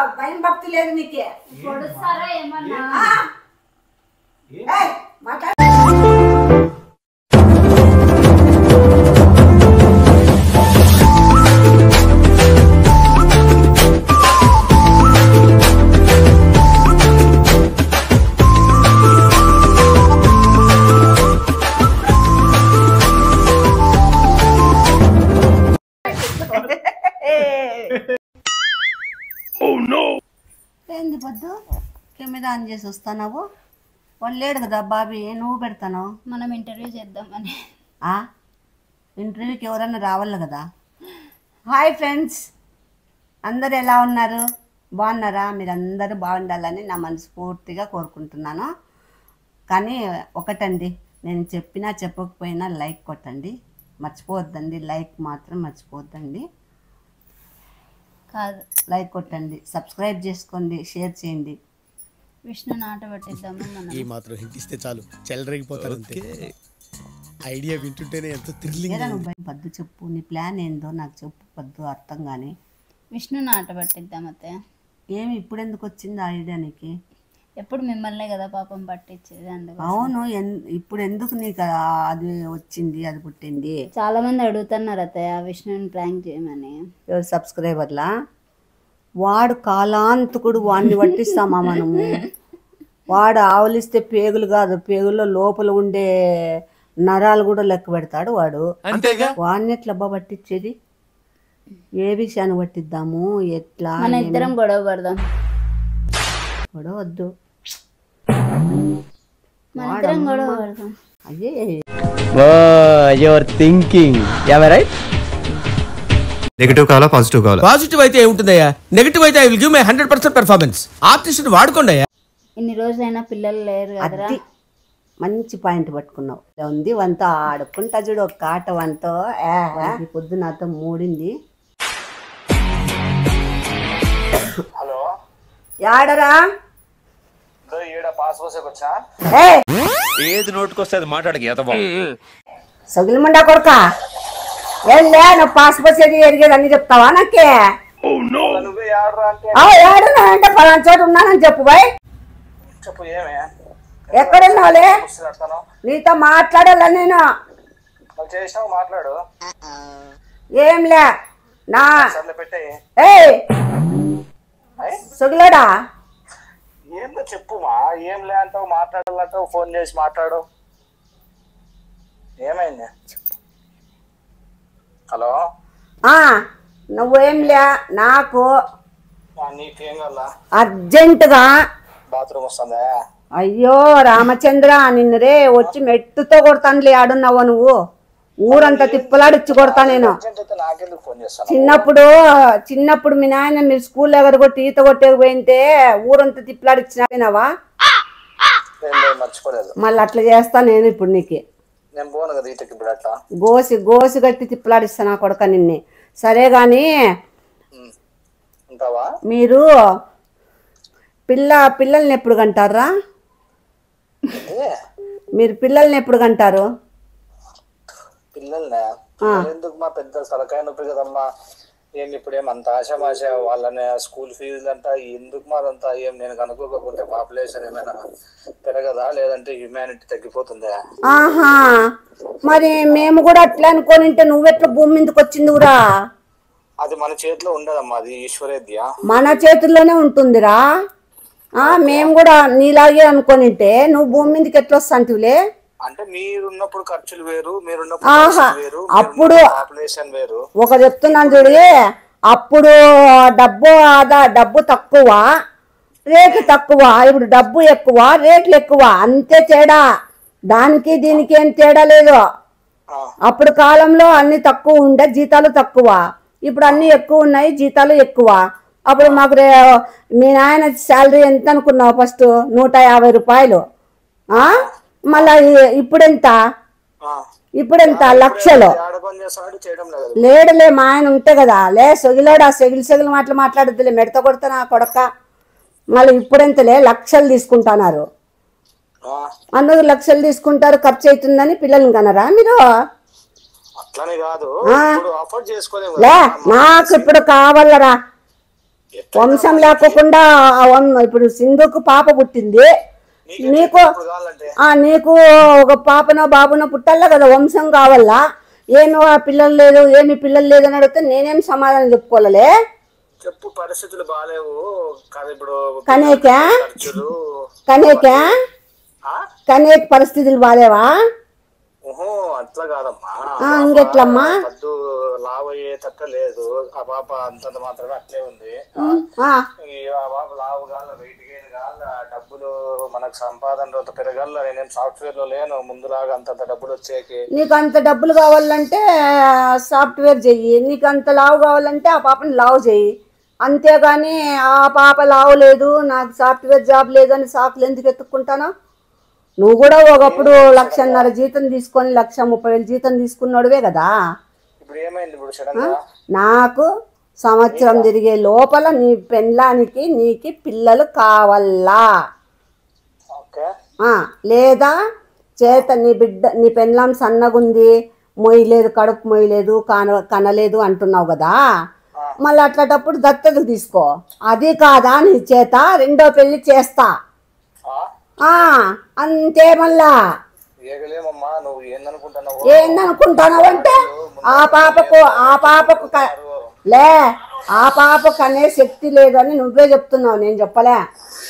భయం భక్తి లేదు నీకే పొడుస్తారా ఏమన్నా ఆ? ఏయ్, మాట్లాడు ఏంది పొద్దు కెమెరా ఆన్ చేసి వస్తానావు వాళ్ళు లేడు కదా బాబీ నువ్వు పెడతాను మనం ఇంటర్వ్యూ చేద్దామని ఆ? ఇంటర్వ్యూకి ఎవరన్నా రావాలి కదా హాయ్ ఫ్రెండ్స్ అందరు ఎలా ఉన్నారు బాగున్నారా మీరు అందరూ బాగుండాలని నా మనస్ఫూర్తిగా కోరుకుంటున్నాను కానీ ఒకటండి నేను చెప్పినా చెప్పకపోయినా లైక్ కొట్టండి మర్చిపోవద్దండి లైక్ మాత్రం మర్చిపోవద్దండి కాదు లైక్ కొట్టండి సబ్స్క్రైబ్ చేసుకోండి షేర్ చేయండి విష్ణు నాట పట్టిద్దాము మనం ఈ మాత్రం హింట్ ఇస్తే చాలు చెలరేగిపోతారు అంతే ఐడియా వింటుంటేనే ఎంతో థ్రిల్లింగ్ ఏరా నువ్వు భయం పద్దు చెప్పు నీ ప్లాన్ ఏందో నాకు చెప్పు పద్దు అర్థం కానీ విష్ణు నాట పట్టిద్దాం అత్తయ్య ఏమి ఇప్పుడు ఎందుకు వచ్చింది ఆ ఐడియా నీకు ఎప్పుడు మిమ్మల్నే కదా పాపం పట్టించేది అందుకు అవును ఎన్- ఇప్పుడు ఎందుకు నీకు ఆ- అది వచ్చింది అది పుట్టింది చాలా మంది అడుగుతున్నారు అత్తయ్య విష్ణుని ప్రాంక్ చేయమని ఎవరు సబ్స్క్రైబర్లా వాడు కాలాంతకుడు వాడిని పట్టిస్తామా మనము వాడు ఆవులిస్తే పేగులు కాదు పేగుల్లో లోపల ఉండే నరాలు కూడా లెక్క పెడతాడు వాడు అంతేగా వాడిని ఎట్లా అబ్బా పట్టించేది ఏ విషయాన్ని పట్టిద్దాము ఎట్లా మన ఇద్దరం గొడవ పడదాం కూడా వద్దు మన ఇద్దరం గొడవ పడదాం అయ్యే యువర్ థింకింగ్ రైట్ నెగిటివ్ కావాలా పాజిటివ్ కావాలా పాజిటివ్ అయితే ఏముంటుందయ్యా నెగిటివ్ అయితే I will give my hundred percent performance artist వాడుకోండి అయ్యా ఇన్ని రోజులైనా పిల్లలు లేరు కదరా అది మంచి పాయింట్ పట్టుకున్నావు ఇలా ఉంది వంతో ఆడుకుంటా చూడు ఒక కాట వంతో ఈ పొద్దు నాతో మూడింది హలో యాడరా ఇదో ఈడ పాస్ పోసేకి వచ్చా ఏ ఏది నోటుకొస్తే అది మాట్లాడక ఎతబా సగిలి ముండా కొడుక వెళ్ళే నువ్వు పాస్ పోసేది ఎరిగేది అన్ని చెప్తావా నాకే నువ్వే ఆడరా అంటే ఆ, ఏడున్నా అంటే పలానా చోట ఉన్నానని చెప్పు బాయ్ చెప్పు ఏమే ఎక్కడున్నావులే వస్తున్నాను నీతో మాట్లాడాల నేను నువ్వు చేసినావు మాట్లాడు ఏంలే నా సర్లే పెట్టాయి ఏ సొగిలేడా ఏందో చెప్పుమా ఏం లే అంటావు మాట్లాడాలంటావు ఫోన్ చేసి మాట్లాడు ఏమైంది హలో ఆ, నువ్వేంలే నాకు ఆ, నీకేం కల్లా అర్జెంటుగా బాత్రూమ్ వస్తుందా అయ్యో రామచంద్ర నిన్ను రే వచ్చి మెట్టుతో కొడతానులే ఆడున్నావు నువ్వు ఊరంతా తిప్పలాడిచ్చి కొడతా నేను అర్జెంట్ అయితే నాకెందుకు ఫోన్ చేస్తాను చిన్నప్పుడు చిన్నప్పుడు మీ నాయన మీరు స్కూల్లో ఎగరగొట్టి ఈత కొట్టేకి పోయింటే ఊరంతా తిప్పలాడిచ్చినావా ఏం లేదు, మర్చిపోలేదు మళ్ళీ అట్లా చేస్తా నేను ఇప్పుడు నీకు నేను పోను కదా ఈతకి ఇప్పుడు అట్లా గోసి గోసి కట్టి తిప్పలాడిస్తా నా కొడక నిన్ను సరే కానీ ఉమ్. ఉంటావా మీరు పిల్ల పిల్లల్ని ఎప్పుడు కంటారా ఏ మీరు పిల్లల్ని ఎప్పుడు కంటారు పిల్లల్ని పిల్లలు ఎందుకు మా పెద్ద తలకాయ నొప్పి కదమ్మా ఏం ఇప్పుడు ఏం అంత ఆశమాశ వాళ్ళని స్కూల్ ఫీజులు అంట ఎందుకు మాదంతా ఏం నేను కనుక్కోకపోతే పాపులేషన్ ఏమైనా పెరగదా లేదంటే హ్యుమానిటీ తగ్గిపోతుందా ఆహా మరి మేము కూడా అట్లా అనుకోనింటే నువ్వెట్లా భూమి మీదకి వచ్చిందిరా అది మన చేతిలో ఉండదమ్మా అది ఈశ్వరేద్య మన చేతుల్లోనే ఉంటుందిరా ఆ మేము కూడా నీలాగే అనుకోనింటే నువ్వు భూమి మీదకి ఎట్లా వస్తాంటివిలే అంటే మీరున్నప్పుడు ఖర్చులు వేరు మీరున్నప్పుడు ఆహా, ఖర్చులు వేరు అప్పుడు- పాపులేషన్ వేరు ఒక చెప్తున్నాను చూడు అప్పుడు డబ్బు ఆదా డబ్బు తక్కువ రేటు తక్కువ ఇప్పుడు డబ్బు ఎక్కువ రేట్లు ఎక్కువ అంతే తేడా దానికి దీనికి ఏం తేడా లేదు ఆ, అప్పుడు కాలంలో అన్ని తక్కువ ఉండే జీతాలు తక్కువ ఇప్పుడు అన్ని ఎక్కువ ఉన్నాయి జీతాలు ఎక్కువ అప్పుడు మాకు రే మీ నాయన శాలరీ ఎంత అనుకున్నావు ఫస్ట్ నూట యాభై రూపాయలు ఆ? మళ్ళా ఈ- ఇప్పుడెంత ఆ. ఇప్పుడెంత లక్షలు ఆడ పని చేస్తాడు చేయడం లేదు లేడులే మా ఆయన ఉంటే కదా లే సొగిలోడా సెగిలి సెగిలి మాటలు మాట్లాడద్దులే మెడత కొడతా నా కొడక మళ్ళీ ఇప్పుడెంతలే లక్షలు తీసుకుంటున్నారు ఆ, అందుకు లక్షలు తీసుకుంటారు ఖర్చు అవుతుందని పిల్లల్ని కనరా మీరు అట్లనే కాదు ఆ. ఇప్పుడు అఫోర్డ్ చేసుకోలేము లే కదా. నాకు ఇప్పుడు కావాలరా వంశం లేకోకుండా ఆ వం- ఇప్పుడు సింధుకు పాప పుట్టింది నీకు ఇప్పుడు కావాలంటే ఆ నీకు ఒక పాపనో బాబునో పుట్టాలా కదా వంశం కావాలా ఏమి ఆ పిల్లలు లేదు ఏమి పిల్లలు లేదు అని అడిగితే నేనేం సమాధానం చెప్పుకోవాలే చెప్పు పరిస్థితులు బాగాలేవు కాదు ఇప్పుడు కనేకా ఖర్చులు కనేకా ఆ? కనేక పరిస్థితులు బాలేవా ఓహో అట్లా కాదమ్మా ఆ, ఇంకెట్లమ్మా? పద్దు లావ్ అయ్యేటట్టు లేదు ఆ పాప అంతంత మాత్రమే అట్లే ఉంది ఆ, ఈ ఆ పాప లావు కాల వెయిట్ గెయిన్ కాల డబ్బులు మనకు సంపాదన అంత పెరగాల నేనేం సాఫ్ట్వేర్ లో లేను ముందులాగా అంతంత డబ్బులు వచ్చేకి నీకు అంత డబ్బులు కావాలంటే సాఫ్ట్వేర్ చెయ్యి నీకు అంత లావు కావాలంటే ఆ పాపని లావు చెయ్యి అంతేగాని ఆ పాప లావు లేదు నాకు సాఫ్ట్వేర్ జాబ్ లేదు అని సాకులు ఎందుకు ఎత్తుక్కుంటాను నువ్వు కూడా ఒకప్పుడు లక్షన్నర జీతం తీసుకొని లక్ష ముప్పై వేలు జీతం తీసుకున్నాడువే కదా ఇప్పుడు ఏమైంది ఇప్పుడు సడన్ గా నాకు సంవత్సరం తిరిగే లోపల నీ పెళ్ళానికి నీకి పిల్లలు కావాలా ఓకే ఆ, లేదా చేత నీ బిడ్డ నీ పెళ్ళాం సన్నగుంది మొయ్యలేదు కడుపు మొయ్యలేదు కన కనలేదు అంటున్నావు కదా మళ్ళీ అట్లాంటప్పుడు దత్తత తీసుకో అది కాదా నీ చేత రెండో పెళ్లి చేస్తా ఆ? ఆ అంతే మళ్ళా ఏగలేమమ్మా నువ్వు ఏందనుకుంటున్నావు ఏందనుకుంటున్నావు అంటే ఆ పాపకు ఆ పాపకు క- లే ఆ పాపకు అనే శక్తి లేదని నువ్వే చెప్తున్నావు నేను చెప్పలే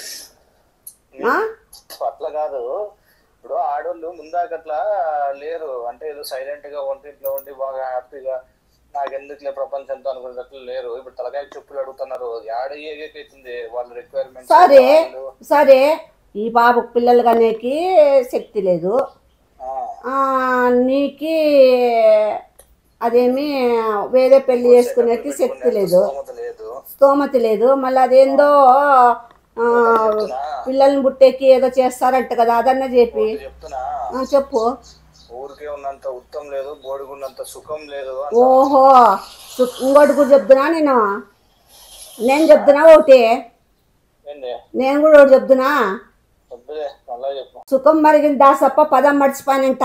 ఆ? అట్లా కాదు ఇప్పుడు ఆడోళ్ళు ముందాక అట్లా లేరు అంటే ఏదో సైలెంట్ గా ఒంటింట్లో ఉండి బాగా హ్యాపీగా నాకెందుకులే ప్రపంచంతో అనుకునేటట్లు లేరు ఇప్పుడు తలకాయ చెప్పులు అడుగుతున్నారు ఆడ ఏకైతుంది వాళ్ళ రిక్వైర్మెంట్ సరే సరే ఈ బాబుకు పిల్లలు కనేకి శక్తి లేదు ఆ, నీకి అదేమి వేరే పెళ్లి చేసుకునేకి శక్తి లేదు లేదు స్తోమత లేదు మళ్ళీ అదేందో ఆ, పిల్లల్ని పుట్టేకి ఏదో చేస్తారంట కదా అదన్న చెప్పి చెప్తున్నా ఆ, చెప్పు ఊరికే ఉన్నంత ఉత్తం లేదు బోడిగున్నంత సుఖం లేదు ఓహో సు- ఇంకోటి కూడా చెప్తున్నా నేను నేను చెప్తున్నా ఒకటి ఏంది నేను కూడా ఒకటి చెప్తున్నా వద్దులే మళ్ళా చెప్పు సుఖం మరిగిన దాసప్ప పదం మర్చిపోయినంట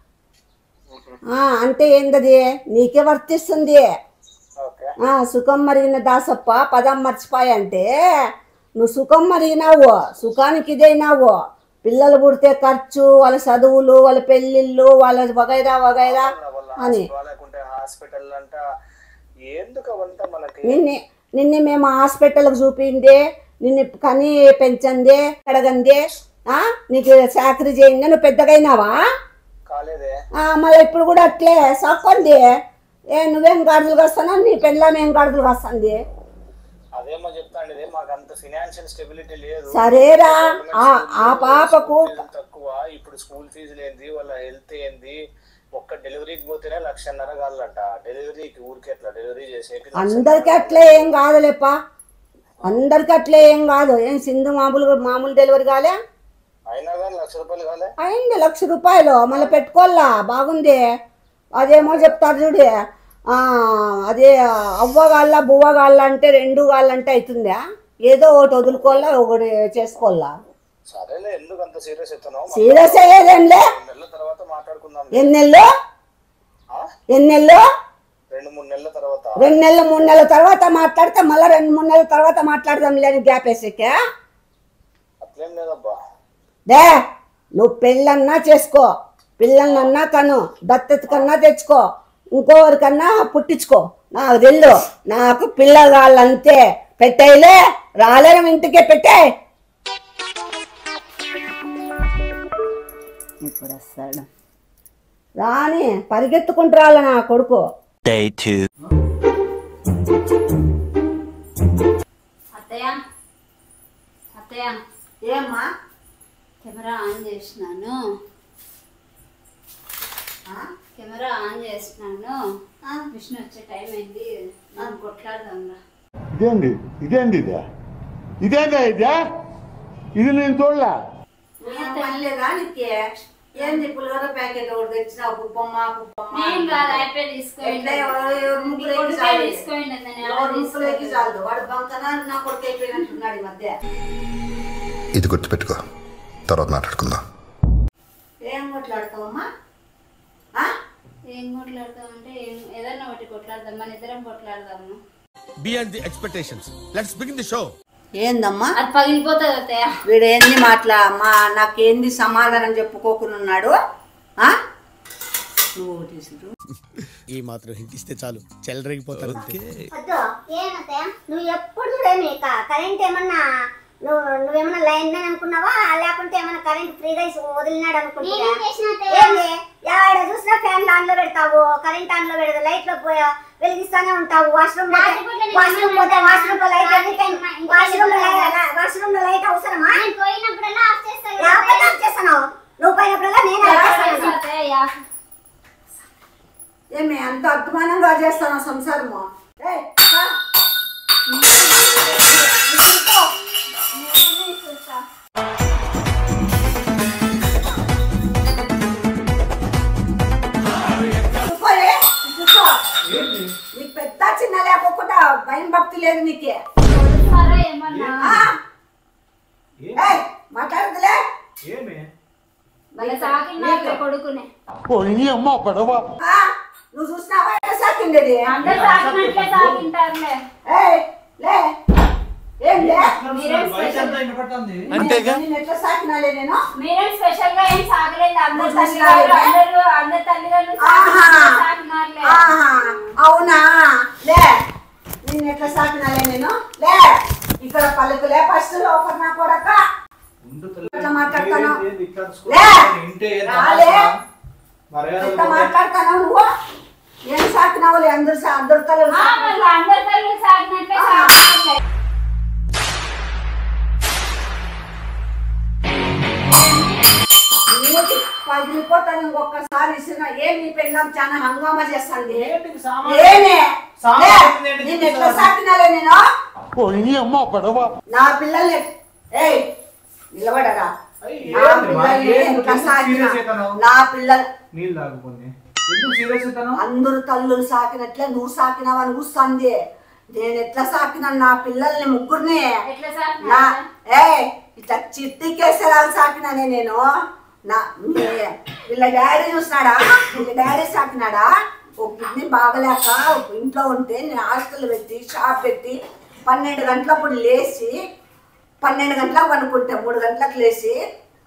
ఆ, అంటే ఏందది నీకే వర్తిస్తుంది ఓకే ఆ, సుఖం మరిగిన దాసప్ప పదం మర్చిపోయంటే నువ్వు సుఖం మరిగినావు సుఖానికి ఇదైనావు పిల్లలు పుడితే ఖర్చు వాళ్ళ చదువులు వాళ్ళ పెళ్ళిళ్ళు వాళ్ళ వగైరా వగైరా అని లేకుంటే హాస్పిటల్ అంట ఎందుకు అవంతా మనకి నిన్నే నిన్నే మేము హాస్పిటల్కి చూపిందే నిన్ను కని పెంచందే కడగందే ఆ, నీకు చాకరీ చేయండి నువ్వు పెద్దగైనావా కాలేదే ఆ, మళ్ళీ ఇప్పుడు కూడా అట్లే సక్కంది ఏ నువ్వేం గాడుదలు కాస్తానా నీ పెళ్ళాం ఏం గాడుదలు కాస్తుంది అదేమో చెప్తాండి ఇది మాకు అంత ఫినాన్షియల్ స్టెబిలిటీ లేదు సరేరా ఆ ఆ పాపకు ఫీజులు తక్కువ ఇప్పుడు స్కూల్ ఫీజులు ఏంది వాళ్ళ హెల్త్ ఏంది ఒక్క డెలివరీకి పోతేనే లక్షన్నర కావాలంట డెలివరీకి ఊరికి ఎట్లా డెలివరీ చేసేకి అందరికి అట్లే ఏం కాదులేపా అందరికి అట్లే ఏం కాదు ఏం సింధు మామూలు మామూలు డెలివరీ కాలే అయినా కానీ లక్ష రూపాయలు కాలే అయింది లక్ష రూపాయలు మళ్ళీ పెట్టుకోవాలా బాగుంది అదేమో చెప్తారు చూడు ఆ, అదే అవ్వగాళ్ళ బువ్వగాళ్ళ అంటే రెండు గాళ్ళంటే అవుతుందా ఏదో ఒకటి వదులుకోవాలా ఒకటి చేసుకోవాలా సరేలే ఎందుకు అంత సీరియస్ ఎత్తున్నావు సీరియస్ అయ్యేదేంలే నెలల తర్వాత మాట్లాడుకుందాం ఎన్ని నెలలు ఆ? ఎన్ని నెలలు రెండు మూడు నెలల తర్వాత రెండు నెలలు మూడు నెలల తర్వాత మాట్లాడితే మళ్ళీ రెండు మూడు నెలల తర్వాత మాట్లాడదాం లేని గ్యాప్ వేసేకే అట్లేం లేదబ్బా డే నువ్వు పెళ్ళన్నా చేసుకో పిల్లలన్నా కను దత్తత కన్నా తెచ్చుకో ఇంకోరికన్నా పుట్టించుకో నాకు తెల్లు నాకు పిల్లగాళ్ళంతే పెట్టేయలే రాలేరం ఇంటికే పెట్టే ఇప్పుడు వస్తాడు రాని పరిగెత్తుకుంటూ రాల నా కొడుకు అత్తయ్య అత్తయ్య ఏమ్మా కెమెరా ఆన్ చేసినాను కెమెరా ఆన్ చేసినాను విష్ణు వచ్చే టైం అయింది మనం కొట్లాడదాం రా ఇదేంది ఇదేంది ఇదే ఇదేందా ఇదే ఇది నేను చూడలే పనిలేదా నీకు ఏంది పులిహోర ప్యాకెట్ ఒకటి తెచ్చినావు పుప్పమ్మ పుప్పమ్మ నేను కాదు అయిపోయి తీసుకోండి ఎట్లా ఎవరు- ఎవరు మీ ముగ్గురు కొడుకే చాలు. తీసుకోండి నేను ఎవరు ఎవరో ముగ్గురికి తీసుకోండి. చాలు వాడు బంకనా నా కొడుకు అయిపోయినట్టున్నాడు ఈ మధ్య ఇది గుర్తుపెట్టుకో తర్వాత మాట్లాడుకుందాం ఏం కొట్లాడతావమ్మా ఆ? ఏం కొట్లాడతాం అంటే ఏం- ఏదైనా ఒకటి కొట్లాడదాం మన ఇద్దరం కొట్లాడదాము beyond the expectations let's begin the show ఏందమ్మా అది పగిలిపోతుంది అత్తయ్య వీడు ఏంది మాట్లా మా నాకేంది సమాధానం చెప్పుకోకున్నాడు ఆ? నువ్వు ఒకటి ఇసురు. ఈ మాత్రం హింట్ ఇస్తే చాలు చెలరేగిపోతారు అంతే వద్దు ఏమత్తయ్య నువ్వు ఎప్పుడు చూడేమి కరెంట్ ఏమన్నా నువ్వు నువ్వేమన్నా లైన్ మ్యాన్ అనుకున్నావా లేకుంటే ఏమన్నా కరెంట్ ఫ్రీగా వదిలినాడు అనుకుంటున్నా ఏంది ఎక్కడ చూసినా ఫ్యాన్ ఆన్ లో పెడతావు కరెంట్ ఆన్ లో పెడతావు లైట్ లో పోయా వెలిగిస్తానే ఉంటావు వాష్రూమ్ వాష్రూమ్ పోతే వాష్రూమ్ లో లైట్ వాష్రూమ్ లో వాష్రూమ్ లో లైట్ అవసరమా పోయినప్పుడల్లా ఆఫ్ చేస్తాను ఆఫ్ చేస్తాను నువ్వు పోయినప్పుడల్లా నేను ఆఫ్ చేస్తాను అత్తయ్య ఏమి అంత అద్మానంగా చేస్తాను సంసారము ఏయ్, రా. ఇసురుకో. ఇసురుకోలే, ఇసురుకో. నీకు పెద్ద చిన్న లేకోకుండా భయం భక్తి లేదు నీకే సరే ఏమన్నా ఆ? ఏయ్, మాట్లాడదులే వాళ్ళ సాకిన కొడుకునే ఆ? నువ్వు చూసినావా ఎట్లా సాకిండేది అందరు సాకినట్లే సాకింటారులే ఏయ్, లే ఏం లే మీరేం స్పెషల్ అంతేగా నేను ఎట్లా సాకినాలే నేను మీరేం స్పెషల్ గా ఏం సాగలేదు అందరు నువ్వు తల్లిగారు చూసినావే? అందరు అందరు తల్లిగారు ఆహా. సాకినారులే ఆహా, అవునా లే నేను ఎట్లా సాకినాలే నేను లే ఇక్కడ పలుకులే ఫస్ట్ ఒకరు నా కొడక ఎట్లా మాట్లాడతాను లే రాలే ఎట్లా మాట్లాడతాను నువ్వు ఏం సాకినావులే అందరు సా- అందరు తల్లులు ఆ, సాకినావు. మళ్ళీ అందరు తల్లి సాగినట్లే సాకినారులే నీకు పగిలిపోతాను ఇంకొకసారి ఇస్తున్నా ఏం నీ పెళ్ళాం చాలా హంగామా చేస్తాంది ఏమే లే, నేను ఎట్లా సాకినాలే నేను నా పిల్లల్ని ఏయ్ నిలబడరా నా పిల్లల్ని ఎట్లా సాకినా నా పిల్లలు నీళ్ళు తాగుపోయింది ఎందుకు సీరియస్ అవుతాను అందరు తల్లులు సాకినట్లే నువ్వు సాకినావని కూస్తుంది నేను ఎట్లా సాకినా నా పిల్లల్ని ముగ్గురిని ఎట్లా నా సాకినారు ఏ ఇట్లా చిట్టి కేసరాలు సాకినానే నేను నా మీ- వీళ్ళ డాడీ చూసినాడా వీళ్ళ డాడీ సాకినాడా ఒక కిడ్నీ బాగలేక ఒక ఇంట్లో ఉంటే నేను హాస్టల్ పెట్టి షాప్ పెట్టి పన్నెండు గంటలప్పుడు లేచి పన్నెండు గంటలకు పనుకుంటే మూడు గంటలకు లేచి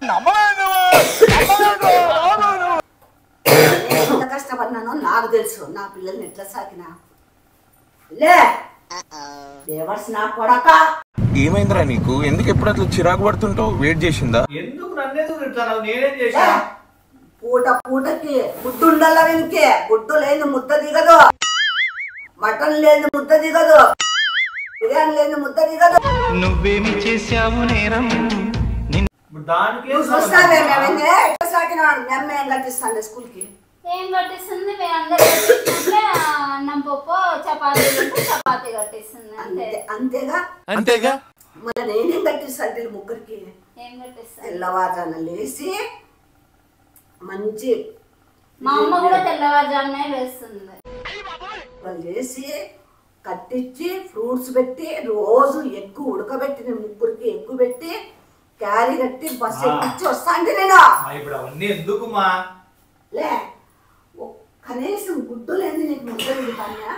నేను ఎంత కష్టపడినానో నాకు తెలుసు నా పిల్లల్ని ఎట్లా సాకినా లే దేవర్స్ నా కొడక ఏమైందిరా నీకు ఎందుకు ఎప్పుడు అట్లా చిరాకు పడుతుంటావు వెయిట్ చేసిందా ఎందుకు నన్నెందుకు తిడతావు నేనేం చేశా పూట పూటకి గుడ్డు ఉండాల వెనకే గుడ్డు లేని ముద్ద దిగదు మటన్ లేని ముద్ద దిగదు బిర్యానీ లేని ముద్ద దిగదు నువ్వేమి చేశావు నేరం ఇప్పుడు దానికి నువ్వు చూస్తావే మేమైందే ఎట్లా సాకినాడు మీ అమ్మ ఏం కట్టిస్తాను స్కూల్కి ఏం కట్టిస్తుంది మేము అందరు కట్టిస్తుంటే అన్నం పప్పు చపాతీ ఉంటే చపాతీ కట్టిస్తుంది అంతే అంతే అంతేగా అంతేగా మళ్ళీ నేనేం కట్టిస్తాను వీళ్ళు ముగ్గురికి ఏం కట్టిస్తుంది తెల్లవారుజాన లేచి మంచి మా అమ్మ కూడా తెల్లవారుజామునే లేస్తుంది వాళ్ళు చేసి కట్టించి ఫ్రూట్స్ పెట్టి రోజు ఎగ్గు ఉడకబెట్టి ముగ్గురికి ఎగ్గు పెట్టి క్యారీ కట్టి బస్సు ఎక్కించి వస్తాండి నేను మా ఇప్పుడు అవన్నీ ఎందుకు మా లే ఒ- కనీసం గుడ్డు లేదు నీకు ముద్ద దిగుతానా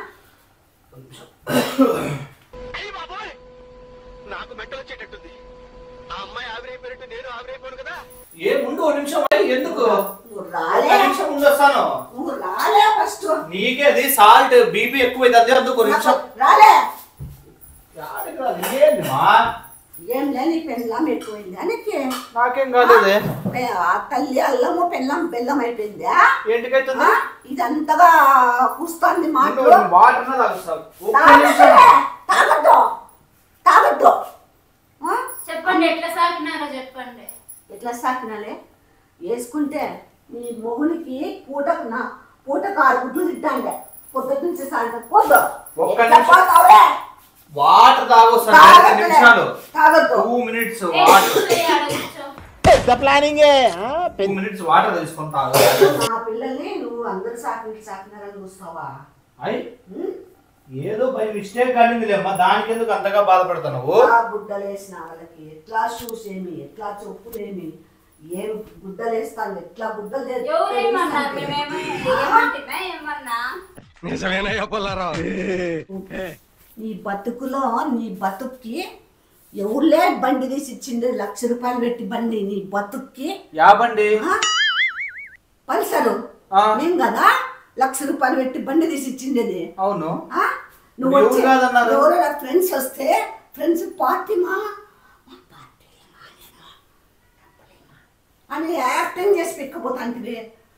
ఏ ముందు ఒక నిమిషం ఆగు, ఎందుకు నువ్వు ఒక రాలే నిమిషం ముందు వస్తాను నువ్వు రాలే ఫస్ట్ నీకే అది సాల్ట్ బీపీ ఎక్కువ అదే అందుకు ఒక నిమిషం రాలే యాడికి రాదు, ఏంది మా ఏం లే నీ పెళ్ళం ఎక్కువైందా నీకు నాకేం కాలేదే ఏ, ఆ తల్లి అల్లము పెళ్ళం బెల్లం అయిపోయిందా ఏంటికైతుంది ఆ? ఇదంతగా కూస్తుంది మాటలు వాటర్ తాగుతావు ఒక్క తాగొద్దు నిమిషం తాగొద్దు తాగొద్దు ఆ? చెప్పండి ఎట్లా సాకినారో చెప్పండి ఎట్లా సాకినాలే వేసుకుంటే నీ మొగునికి పూటకు నా పూటకు ఆరు గుడ్లు తింటాండే పొద్దుటి నుంచి సాయంత్రం పోదు ఒక్క ఎట్లా నిమిషం. పోతావులే? వాటర్ తాగొస్తాను రెండు తాగొద్దులే. నిమిషాలు తాగొద్దు టూ మినిట్స్ ఏ, వాటర్ కూర్చోయి, ఆడ కూర్చో. టూ మినిట్స్ వాటర్ తీసుకొని తాగు నా పిల్లల్ని నువ్వు అందరు సాకి సాకినారని చూస్తావా అయ్ ఉం? ఏదో బై మిస్టేక్ కానిందిలే అమ్మా దానికి ఎందుకు అంతగా బాధపడతావు ఎట్లా గుడ్డలేసిన వాళ్ళకి ఎట్లా షూస్ ఏమి ఎట్లా చెప్పులేమి ఏం గుడ్డలేస్తాను ఎట్లా గుడ్డలు తె- ఎవరేమన్నారు తెప్పిస్తాను. మేమేమో ఏమంటిమే ఏమన్నా నీ బతుకులో నీ బతుక్కి ఎవరులే బండి తీసి ఇచ్చిండు లక్ష రూపాయలు పెట్టి బండి నీ బతుక్కి యాబండి ఆ? పల్సరు ఆ. మేము కదా లక్ష రూపాయలు పెట్టి బండి తీసి ఇచ్చిండేది అవును ఆ? నువ్వు ఎవరు వచ్చి కాదన్నారు? ఎవరో నా ఫ్రెండ్స్ వస్తే ఫ్రెండ్స్ పార్టీ మా మా పార్టీ మా నేను. అని యాక్టింగ్ చేసి పెక్కపోతాంటివి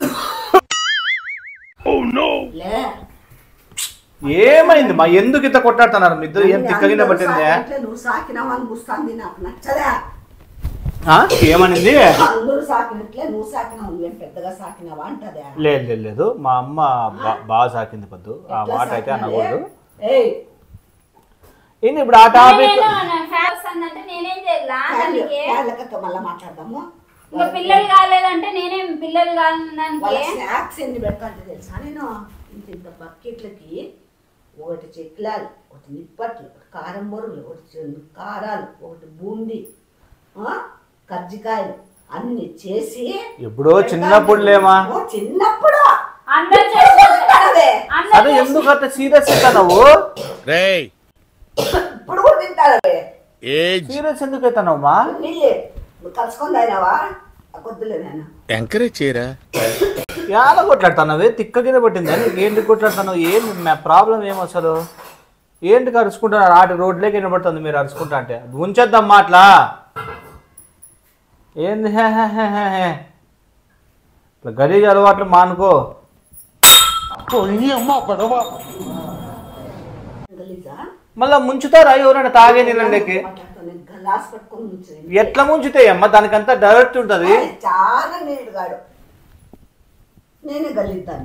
లే ఏమైంది మా ఎందుకు ఇంత కొట్టాడుతున్నారు మీ ఇద్దరు ఏం తిక్కగిన అందరూ పట్టిందే సాకినట్లే నువ్వు సాకినావు అని ముస్తాంది నాకు నచ్చలే ఆ? ఏమనింది అందరూ సాకినట్లే నువ్వు సాకినావు నువ్వేం పెద్దగా సాకినావా అంటదే లేదు లేదు లేదు మా అమ్మ బా- బాగా సాకింది పొద్దు ఆ ఎట్లా మాట అయితే సాకినావే? అనకూడదు ఏయ్ ఏంది ఇప్పుడు ఆ టాపిక్ ఫ్యాన్స్ అంటే నేనేం చేయాలా దానికి కేరళకతో మళ్ళీ మాట్లాడదాము ఇంకా పిల్లలు కాలేదంటే నేనేం పిల్లలు కాలేదానికి వాళ్ళ స్నాక్స్ ఎన్ని పెడతాంటే తెలుసా నేను ఇంత ఇంత బకెట్లకి ఒకటి చెక్లాలు ఒకటి నిప్పట్లు ఒకటి కారం బొరుగులు ఒకటి చె- కారాలు ఒకటి బూంది ఆ, కజ్జికాయలు అన్ని చేసి ఎప్పుడో చిన్నప్పుడు లేమా ఓ, చిన్నప్పుడు అందరు తింటారవే. అదే ఎందుకు అంత సీరియస్ అవుతా నువ్వు రేయ్ ఇప్పుడు కూడా తింటారవే ఏజ్ సీరియస్ ఎందుకు అవుతావు మా నీళ్ళే నువ్వు కలుసుకొని తాగినావా కొద్దులే నేను ఎంకరేజ్ చేయరా ఎలా కొట్లాడుతున్నావే తిక్క కింద పట్టిందా నీకు ఏంటి కొట్లాడుతున్నావు ఏం ప్రాబ్లం ఏం అసలు ఏంటి అరుచుకుంటున్నారు ఆటి రోడ్లేకి వినబడుతుంది మీరు అరుచుకుంటా అంటే ఉంచేద్దాం అట్లా ఏంది హే హే హే హే హే. ఇట్లా గలీజ్ అలవాట్లు మానుకో గలీజా మళ్ళా ముంచుతారా ఎవరైనా తాగే నీళ్ళకి మాట్లాడుతాను గ్లాస్ పట్టుకొని ఉంచు. ఎట్లా ముంచుతాయి అమ్మ దానికంతా డైరెక్ట్ ఉంటది ఆయన చాలా నేడుగాడు నేనే గల్లిద్దాన్ని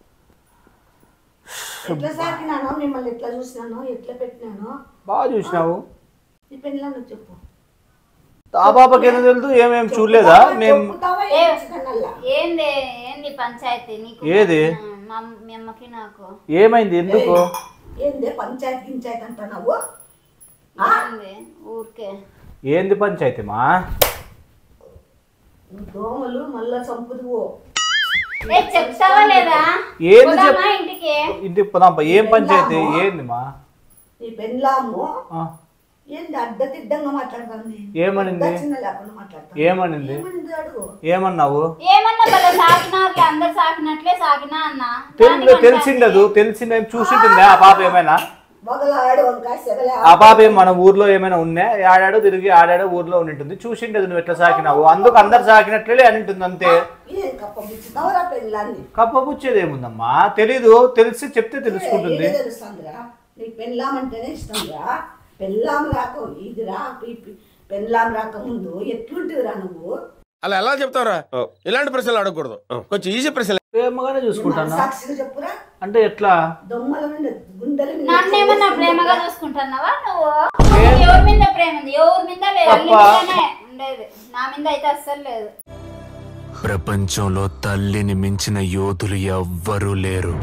ఎట్లా సాకినానో మిమ్మల్ని ఎట్లా చూసినానో ఎట్లా పెట్టినానో బాగా చూసినావు నీ పెళ్ళాను చెప్పు ఆ పాపకి ఎందుకు తెలుసు ఏమేం చూడలేదా మేము చెప్పుతావా ఏ- ఏం చిన్నల్లా? ఏంది ఏంది పంచాయతీ నీకు ఏది? మా మీ అమ్మకి నాకు ఏమైంది ఎందుకు ఏందే పంచాయతీ గించాయతీ అంటున్నావు ఆ? ఏంది ఊరికే ఏంది పంచాయతీ మా నువ్వు దోమలు మళ్ళా చంపుదువు ఏ చెప్తావా లేదా ఏంది పోదామా చెప్ ఇంటికి ఇంటికి పోదాం పా. ఏం పంచాయతీ ఏంది మా నీ పెళ్ళాము ఆ, ఏంది అడ్డదిడ్డంగా మాట్లాడుతుంది ఏమనింది? చిన్న లేకుండా మాట్లాడుతుంది ఏమనింది ఏమనింది అడుగు ఏమన్నావు ఏమన్నా భలే సాకినారులే అందరు సాకినట్లే సాకినా అన్న తెలి తెలిసిండదు తెలిసిందే చూసింటుందా ఆ పాప ఏమైనా బొగలాడు వంకాయ సెగలే ఆ పాప ఏం మన ఊర్లో ఏమైనా ఉన్నా ఆడాడో తిరిగి ఆడాడో ఊర్లో ఉండింటుంది చూసిండదు నువ్వు ఎట్లా సాకినావు అందుకు అందరు సాకినట్లే అని ఉంటుంది అంతే ఏం కప్ప బిచ్చుతావురా పెళ్ళాన్ని కప్పపుచ్చేది ఏముందమ్మా తెలీదు తెలిసి చెప్తే తెలుసుకుంటుంది ఏదో తెలుస్తుందిరా నీకు పెళ్ళాం అంటేనే ఇష్టంరా పెళ్ళాం రాక ఇదిరా పి- పి- పెళ్ళాం రాక ముందు ఎట్లుంటివిరా నువ్వు అలా ఎలా చెప్తారా ఇలాంటి ప్రశ్నలు అడగకూడదు కొంచెం ఈజీ ప్రశ్నలు ప్రేమగానే చూసుకుంటాను సాక్షిగా చెప్పురా అంటే ఎట్లా దొమ్మల నుండి గుండెల మీద నన్ను ఏమన్నా ప్రేమగా చూసుకుంటున్నావా నువ్వు ఎవరి మీద ప్రేమ ఉంది ఎవరి మీద లేదు అన్ని అబ్బా. మీదనే ఉండేది నా మీద అయితే అస్సలు లేదు ప్రపంచంలో తల్లిని మించిన యోధులు ఎవ్వరూ లేరు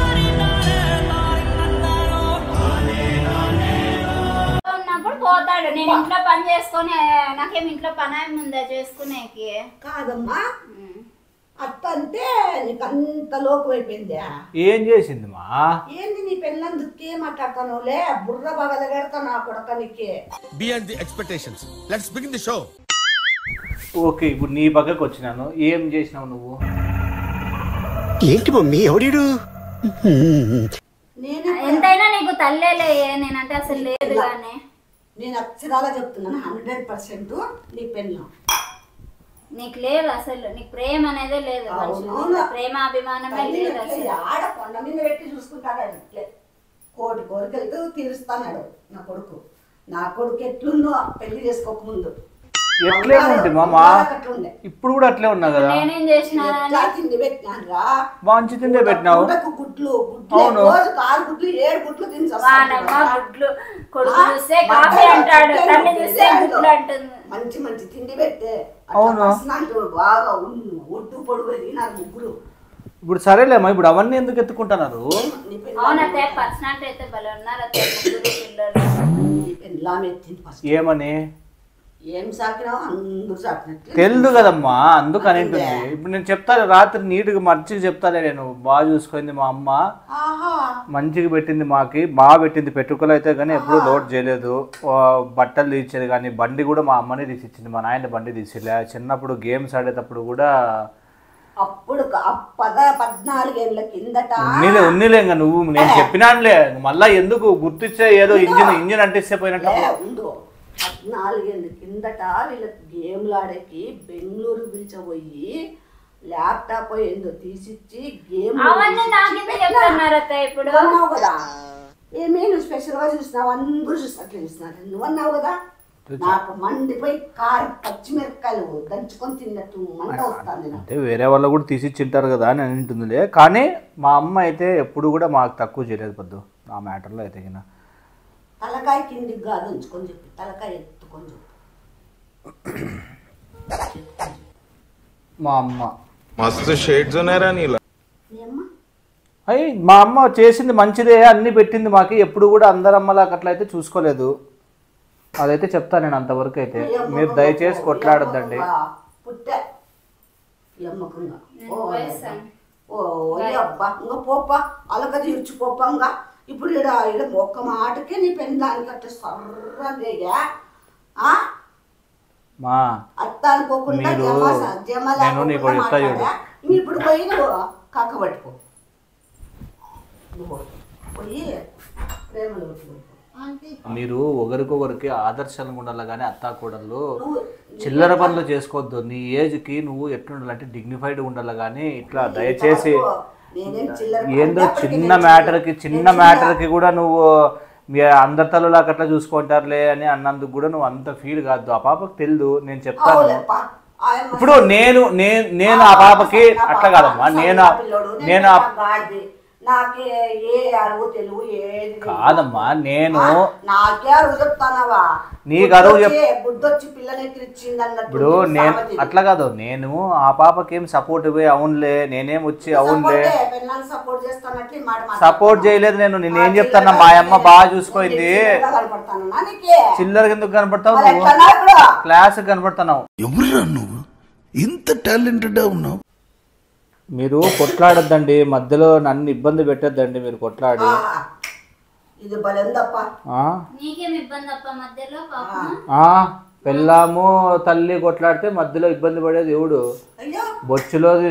ఉన్నప్పుడు పోతాడు నేను ఇంట్లో పని చేసుకొని నాకేం ఇంట్లో పని ఏమి ఉందా చేసుకునేకి కాదమ్మా అత్త అంటే నీకు అంత లోకు అయిపోయిందా ఏం చేసింది మా ఏంది నీ పెళ్ళం దుక్కే మాట్లాడతానులే బుర్ర బగల పెడతా నా కొడక నీకే beyond the expectations let's begin the show okay ఇప్పుడు నీ పక్కకు వచ్చినాను ఏం చేసినావు నువ్వు ఏంటి మమ్మీ ఎవడీడు నేను ఎంతైనా నీకు తల్లేలే నేనంటే అసలు లేదు కానీ నేను అక్షరాలా చెప్తున్నాను హండ్రెడ్ పర్సెంట్ నీ పెళ్ళం నీకు లేదు అసలు నీకు ప్రేమ అనేదే లేదు మనుషులు అవునవును. ప్రేమ అభిమానమే తల్లి లేదు అట్లే అసలు ఆడ కొండ మీద పెట్టి చూసుకుంటాడు ఇట్లే కోటి కోరికలతో తీరుస్తాడు నా కొడుకు నా కొడుకు ఎట్లుందో పెళ్లి చేసుకోకముందు ఎట్లే ఉంది మామ అట్లుండే ఇప్పుడు కూడా అట్లే ఉన్నా కదా నేనేం చేసినా ఎట్లా తిండి పెట్టినాను రా మంచి తిండే పెట్టినావు పూటకు గుడ్లు గుడ్లు అవును. రోజుకు ఆరు గుడ్లు ఏడు గుడ్లు తిని వానమ్మ గుడ్లు కొడుకు చూస్తే కాఫీ అంటాడు తల్లి చూస్తే గుడ్లు అంటుంది మంచి మంచి తిండి పెట్టే అవును. పర్సనాలిటీ బాగా ఉన్- ఒడ్డు పొడుగు ఎదిగినారు ముగ్గురు ఇప్పుడు సరేలేమ్మా ఇప్పుడు అవన్నీ ఎందుకు ఎత్తుకుంటున్నారు నీ అవునతే పర్సనాలిటీ అయితే భలే ఉన్నారు అతే ముగ్గురు పిల్లలు పెళ్ళాం ఎత్తింది ఫస్ట్ ఏమని ఏం సాకినావు అందరూ సాకినట్లే తెలుదు కదమ్మా అందుకు అని ఉంటుంది ఇప్పుడు నేను చెప్తాను రాత్రి నీట్గా మంచిగా చెప్తానే నేను బాగా చూసుకుంది మా అమ్మ ఆహా మంచిగా పెట్టింది మాకి బాగా పెట్టింది పెట్టుకలు అయితే కానీ ఎప్పుడూ లోడ్ చేయలేదు ఆ, బట్టలు తీసేది కానీ బండి కూడా మా అమ్మనే తీసిచ్చింది మా నాయన బండి తీసిలే చిన్నప్పుడు గేమ్స్ ఆడేటప్పుడు కూడా అప్పుడు క- ఆ పద పద్నాలుగేళ్ల కిందట ఉన్నీలే ఉన్నీలే ఇంకా నువ్వు నేను చెప్పినానులే మళ్ళా ఎందుకు గుర్తిచ్చే ఏదో ఇంజిన్ ఇంజిన్ అంటిస్తే పోయినట్టు లే, ఉండు పద్నాలుగేళ్ళ కిందట వీళ్ళకి గేమ్లు ఆడేకి బెంగళూరు పిలిచబోయి ల్యాప్టాప్ ఏందో తీసిచ్చి గేమ్ అవన్నీ నాకెందుకు చెప్తున్నారు అత్త ఇప్పుడు అన్నావు కదా ఏమీ నువ్వు స్పెషల్ గా చూసినావు అందరూ చూసినట్లు చూసినారు నువ్వు అన్నావు కదా నాకు మండిపోయి కారు పచ్చిమిరపకాయలు దంచుకొని తిన్నట్టు మంట వస్తుంది నాకు అంటే వేరే వాళ్ళు కూడా తీసిచ్చింటారు కదా అని అంటుందిలే కానీ మా అమ్మ అయితే ఎప్పుడు కూడా మాకు తక్కువ చేయలేదు పొద్దు ఆ మ్యాటర్లో అయితే గిన తలకాయ కిందికి కాదు ఉంచుకొని చెప్పి తలకాయ ఎత్తుకొని చెప్పు మా అమ్మ మస్తు షేడ్స్ ఉన్నారా నీలా ఏమ్మా అయ్యి మా అమ్మ చేసింది మంచిదే అన్ని పెట్టింది మాకు ఎప్పుడు కూడా అందరు అమ్మలాగా అట్లయితే చూసుకోలేదు అదైతే చెప్తాను నేను అంతవరకు అయితే మీరు దయచేసి కొట్లాడొద్దండి పుట్టా ఎమ్మకంగా ఓ ఓ ఓ అబ్బా ఇంకా పోప్పా అలక తీర్చి పోప్పంగా ఇప్పుడు ఈడ ఈడ ఒక్క మాటకే నీ పెన్ దానికి అట్లా సర్రగా ఆ మా అత్త అనుకోకుండా మీరు- జమ స- జమ నేను నీకు లేకుండా చెప్తా చూడు. మాట్లాడా. ఇంక ఇప్పుడు పోయి నువ్వు కక్క పట్టుకో నువ్వు పోయి ప్రేమలో పెట్టుకో. మీరు ఒకరికొకరికి ఆదర్శంగా ఉండాలి కానీ అత్తా కూడళ్ళు చిల్లర పనులు చేసుకోవద్దు నీ ఏజ్కి నువ్వు ఎట్లుండాలంటే డిగ్నిఫైడ్ ఉండాలి కానీ ఇట్లా దయచేసి నేనేం చిల్లర ఏందో అప్పటికి చిన్న నేను మ్యాటర్కి చిన్న నేను మ్యాటర్కి కూడా నువ్వు మీ అందరి తల్లులాగా అట్లా చూసుకుంటారులే అని అన్నందుకు కూడా నువ్వు అంత ఫీల్ కాదు ఆ పాపకు తెలియదు నేను చెప్తాను అవులేప్పా. ఆయమ్మ ఇప్పుడు నేను నేను నేను ఆ పాపకి అట్లా కాదమ్మా నేను ఆ- పిల్లోడు, నేను ఆ- గాడిది. నాకే ఏ అరువు తెలుగు ఏది తెలియదు. కాదమ్మా నేను ఆ, నాకే అరువు చెప్తానవా నీకు అరువు చెప్- బుద్ధొచ్చి పిల్లని ఎక్కిరిచ్చింది అన్నట్టు ఇప్పుడు నేను అట్లా కాదు నేను ఆ పాపకి ఏం సపోర్ట్ పోయి అవునులే నేనేం వచ్చి అవునులే పిల్లల్ని సపోర్ట్ చేస్తానట్లు ఈ మాట సపోర్ట్ చేయలేదు నేను నేనేం చెప్తాను మా అమ్మ బాగా చూసుకోయింది కనపడతాను నీకే చిల్లర ఎందుకు కనపడతావు మరి నువ్వు ఎట్లన్నా ఇప్పుడు క్లాస్ కనపడుతున్నావు ఎవరురా నువ్వు ఇంత టాలెంటెడ్ ఉన్నావు మీరు కొట్లాడొద్దండి మధ్యలో నన్ను ఇబ్బంది పెట్టొద్దండి మీరు కొట్లాడి ఆ, ఇది బలందప్ప ఆ? నీకేం ఇబ్బంది అప్ప మధ్యలో పాపం ఆ, పెళ్ళాము తల్లి కొట్లాడితే మధ్యలో ఇబ్బంది పడేది ఎవడు అయ్యో బొచ్చులోది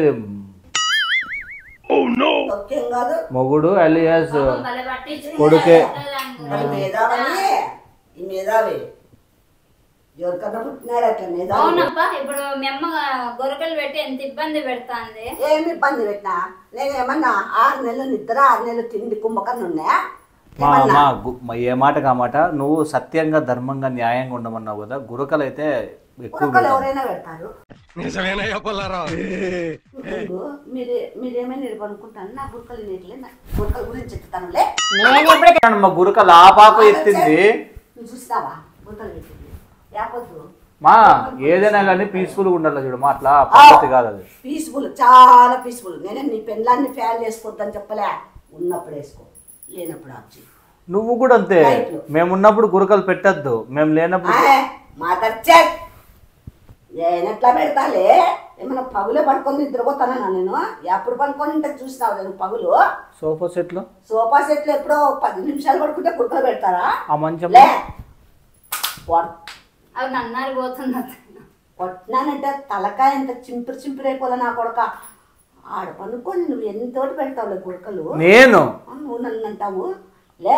ఒకేం కాదు మొగుడు అలియాస్ భలే పట్టించుకుంటే కొడుకే మరి మేధావని ఈ మేధావి ఎవరికన్నా పుట్టినాడు అట్లా మేధావి అవునప్ప ఇప్పుడు మీ అమ్మ గొరకలు పెట్టి ఎంత ఇబ్బంది పెడతాంది ఏమి ఇబ్బంది పెట్టినా నేనేమన్నా ఆరు నెలలు నిద్ర ఆరు నెలలు తిండి కుంభకర్ణ ఉన్నాయా మా మా గు- మా ఏ మాట కామాట నువ్వు సత్యంగా ధర్మంగా న్యాయంగా ఉండమన్నావు కదా గురకలు అయితే ఎక్కువ కుక్కలు పెడతావు. ఎవరైనా పెడతారు నిజమేనయ్యా పుల్లారావు ఇప్పుడు మీరే మీరేమైనా నేను అనుకుంటాను నా గురకలు నీట్లే నా గురకల గురించి చెప్తానులే మా గురకలు ఆ పాప ఎత్తింది నువ్వు చూస్తావా గురకలు పెట్టింది లేకపోతే మా ఏదైనా కానీ పీస్ఫుల్గా ఉండాలి చూడు మా అట్లా పద్ధతి కాదు అది పీస్ఫుల్ చాలా పీస్ఫుల్ నేనే నీ పెళ్ళాన్ని ఫ్యాన్ చేసుకోవద్దని చెప్పలే ఉన్నప్పుడు వేసుకో లేనప్పుడు ఆఫ్ చేయి నువ్వు కూడా అంతే రైట్లు. మేము ఉన్నప్పుడు గురకలు పెట్టద్దు మేము లేనప్పుడు ఆయ్, మాటచ్చే నేను ఎట్లా పెడతాలే ఏమన్నా పగులే పడుకొని నిద్రపోతానా నేను ఎప్పుడు పడుకొని ఉంటే చూసినావు నేను పగులు సోఫా సెట్లు సోఫా సెట్లు ఎప్పుడో పది నిమిషాలు పడుకుంటే కుక్కలు పెడతారా ఆ మంచం లే పొట్- అవి నన్నారు పోతుంది అత్త. పొట్టినానంటే తలకాయ ఎంత చింపిరి చింపిరి అయిపోలే నా కొడక ఆడ పనుకొని నువ్వు ఎంతోటి పెడతావులే గురకలు నేను ఆ, నువ్వు నన్ను అంటావు లే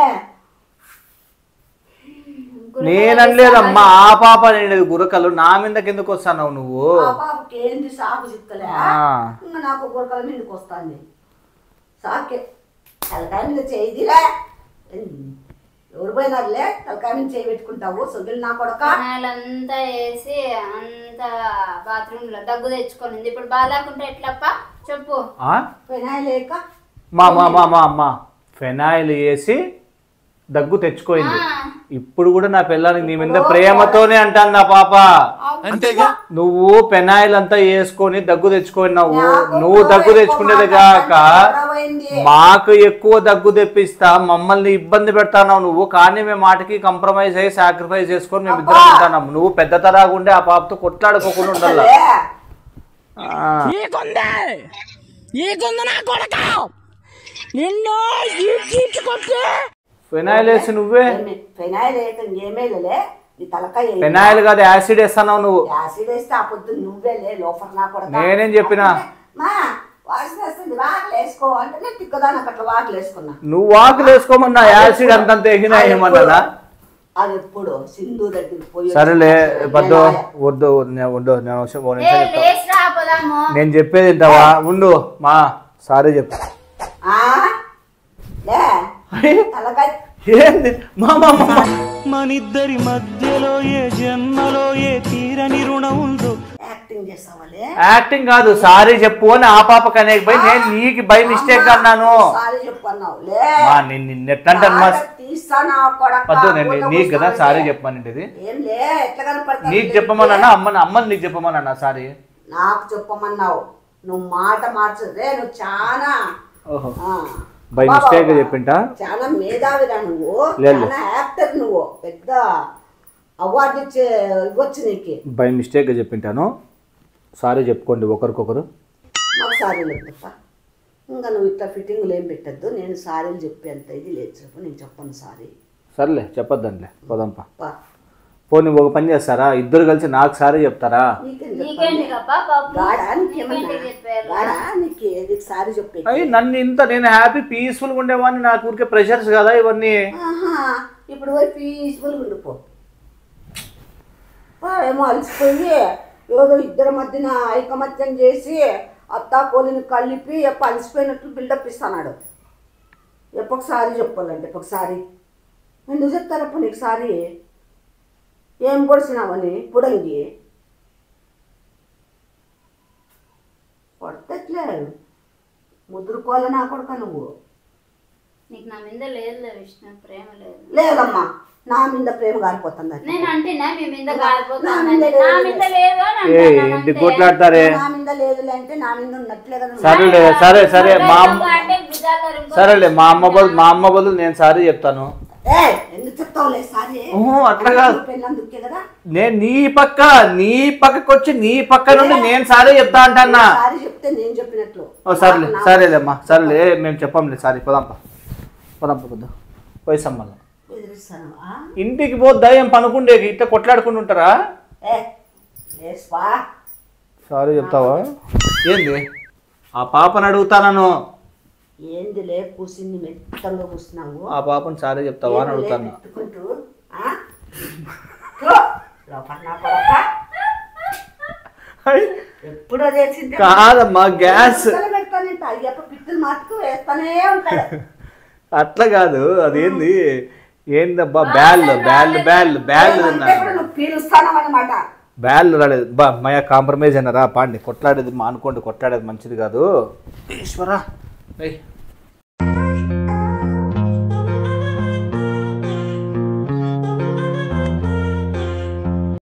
నేనలేదమ్మా ఆ పాప అనేది గురకలు నా మీదకి ఎందుకు వస్తావు నువ్వు ఆ పాపకి ఏంది సాకు చిక్కలే ఆ. ఇంకా నాకు గురకల మీదకి వస్తుంది సాకే తలకాయ మీద చేయిదిలే ఎవరు పోయినారులే తలకాయ మీద చేయి పెట్టుకుంటావు సొగ్గులు నా కొడక అంతా వేసి అంత బాత్రూమ్ లో దగ్గు తెచ్చుకొనింది ఇప్పుడు బాగాలేకుంటే ఎట్లప్ప చెప్పు ఆ? పెనాయి లేక మా మా మా మా అమ్మ ఫెనాయిల్ వేసి దగ్గు తెచ్చుకోయింది ఇప్పుడు కూడా నా పిల్లానికి నీ మీద ప్రేమతోనే అంటాను నా పాప అంతేగా నువ్వు పెనాయిల్ అంతా వేసుకొని దగ్గు తెచ్చుకున్నావు నువ్వు దగ్గు తెచ్చుకునేది కాక మాకు ఎక్కువ దగ్గు తెప్పిస్తా మమ్మల్ని ఇబ్బంది పెడతావు నువ్వు కానీ మేము మాటకి కంప్రమైజ్ అయ్యి సాక్రిఫైస్ చేసుకొని మేము ఇద్దరం ఉంటాం నువ్వు పెద్ద తరాగా ఉండే ఆ పాపతో కొట్లాడుకోకుండా ఉండాలి ఫెనాయిల్ వేసి నువ్వే ఫెనాయిల్ వేయటం ఏమేలే నీ తలకాయ వేయి. ఫెనాయిల్ కాదు యాసిడ్ వేస్తున్నావు నువ్వు యాసిడ్ వేస్తే ఆ పొద్దు నువ్వేలే లోఫర్ నా కొడక నేనేం చెప్పినా మా వాసన వస్తుంది వాకలు వేసుకో అంటే నేను తిక్కదాని అట్లా వాకలు వేసుకున్నా నువ్వు వాకులు వేసుకోమన్నా యాసిడ్ అంతంత ఎగినా ఏమన్నా అది ఎప్పుడు సింధు దగ్గరికి పోయి సరేలే వచ్చిన వద్దు నేను వద్దు నే- వద్దు నేను ఒక నిమిషం- ఓ ఏ నిమిషం చెప్తా లేచి రా పోదాము నేను చెప్పేది వింటావా ఉండు మా సారీ చెప్పు ఆ? లే తలకాయ ఏంది మా మా మా, మా. మనిద్దరి మధ్యలో ఏ జన్మలో ఏ తీరని రుణం ఉందో యాక్టింగ్ చేస్తావాలే యాక్టింగ్ కాదు సారీ చెప్పు అని ఆ పాప కనేకి పోయి నేను నీకు బై మిస్టేక్ అన్నాను సారీ చెప్పన్నావు లే మా నిన్ను నిన్నెట్టంటాను మా బాగా తీస్తానా కొడక వద్దు నేను ఊత నీకు కదా కూర్చోవాలి. సారీ చెప్పమనింటిది ఏం లే ఎట్లా కనపడతా నీకు చెప్పమన్నా అమ్మని అమ్మని నీకు చెప్పమన్నా సారీ నాకు చెప్పమన్నావు నువ్వు మాట మార్చదే నువ్వు చాలా ఓహో ఆ, బై బాబా, మిస్టేక్ బాబా. చెప్పింటా చాలా మేధావిరా నువ్వు లేదు. చాలా యాక్టర్ నువ్వు పెద్ద అవార్డు ఇచ్చే ఇవ్వచ్చు నీకు బై మిస్టేక్ చెప్పింటాను సారీ చెప్పుకోండి ఒకరికొకరు మాకు సారీలు వద్దప్ప ఇంకా నువ్వు ఇట్లా ఫిట్టింగ్లు ఏం పెట్టద్దు నేను సారీలు చెప్పేంత ఇది లేదు చెప్పు నేను చెప్పను సారీ సర్లే చెప్పొద్దంలే పోదాంపా పా. పోనీ ఒక పని చేస్తారా ఇద్దరు కలిసి నాకు సారీ చెప్తారా నీకేం నీకేంటి చెప్పాలి? కప్ప పాపం గాడా నీకేమన్నా నీకేంటి చెప్పారు గాడా నీకు నీకు సారీ చెప్పే అయ్యి నన్ను ఇంత నేను హ్యాపీ పీస్ఫుల్గా ఉండేవాడిని నాకు ఊరికే ప్రెషర్స్ కదా ఇవన్నీ ఆహా, ఇప్పుడు పోయి పీస్ఫుల్గా ఉండిపో ఏమో అలసిపోయి ఏదో ఇద్దరి మధ్యన ఐకమత్యం చేసి అత్తా కోలిని కలిపి ఎప్ప అలసిపోయినట్లు బిల్డప్ ఇస్తున్నాడు ఎప్పొకసారి చెప్పాలంటే ఒకసారి ఎందుకు చెప్తారప్ప నీకు సారి ఏం పొడిచినావని పుడంగి కొడతట్లే ముద్దురుకోవాలి నా కొడుక నువ్వు నీకు నా మీద లేదులే విష్ణు ప్రేమ లేదు లేదమ్మా నా మీద ప్రేమ గారిపోతుంది అది. నేను అంటేనా మీ మీద నా కాలిపోతాను మీద నా లేదు. మీద లేదు అని ఏ అంటున్నాను ఇంటి అంతే. కొట్లాడతారే నా మీద లేదులే అంటే నా మీద ఉన్నట్లే కదా నువ్వు. సరేలే సరే సరే మా అమ్మ ఇంకొక అంటే భుజాలు ఇంకొక సరేలే మా అమ్మ బదులు మా అమ్మ బదులు నేను సారీ చెప్తాను ఏయ్, ఎందుకు చెప్తావులే సారీ ఊహు, అట్లా కాదు. పెళ్ళందుకే కదా నేను నీ పక్క నీ పక్కకు వచ్చి నీ పక్క నుండి నేను సారీ చెప్తా అంటానా సారీ చెప్తే నేను చెప్పినట్లు ఓ సరేలే నాకు- సరేలేమ్మా సరేలే మేము చెప్పంలే సారీ పోదాంపా పోదాంపా పొద్దు పోయిస్తాం మళ్ళా బెదిరిస్తాను ఆ? ఇంటికి పోద్దా ఏం పనుకుండే ఇట్లా కొట్లాడుకుని ఉంటారా ఏ లేస్పా సారీ చెప్తావా ఏంది ఆ పాపని అడుగుతానను ఏందిలే కూసింది మెత్తంగా కూస్తున్నావు ఆ పాపని సారీ చెప్తావా అని ఏందిలే అడుగుతాను పెట్టుకుంటూ ఆ? థు, లోపల నా కొడక. ఎప్పుడో తెలిసిందే కాదమ్మా, గ్యాస్. పిత్తలు పెడతానంట అయ్యప్ప పిత్తులు మట్టుకు వేస్తానే ఉంటాడు అట్లా కాదు అదేంది ఏందబ్బా బ్యాల్ బ్యాల్ బ్యాల్ బ్యాల్ ఏమంటే ఇప్పుడు నువ్వు పీలుస్తాను అనమాట బ్యాల్ రాలేదు బా మయ కాంప్రమైజ్ అయినారా పాండి కొట్లాడేది మా అనుకోండి కొట్లాడేది మంచిది కాదు ఈశ్వరా ఏయ్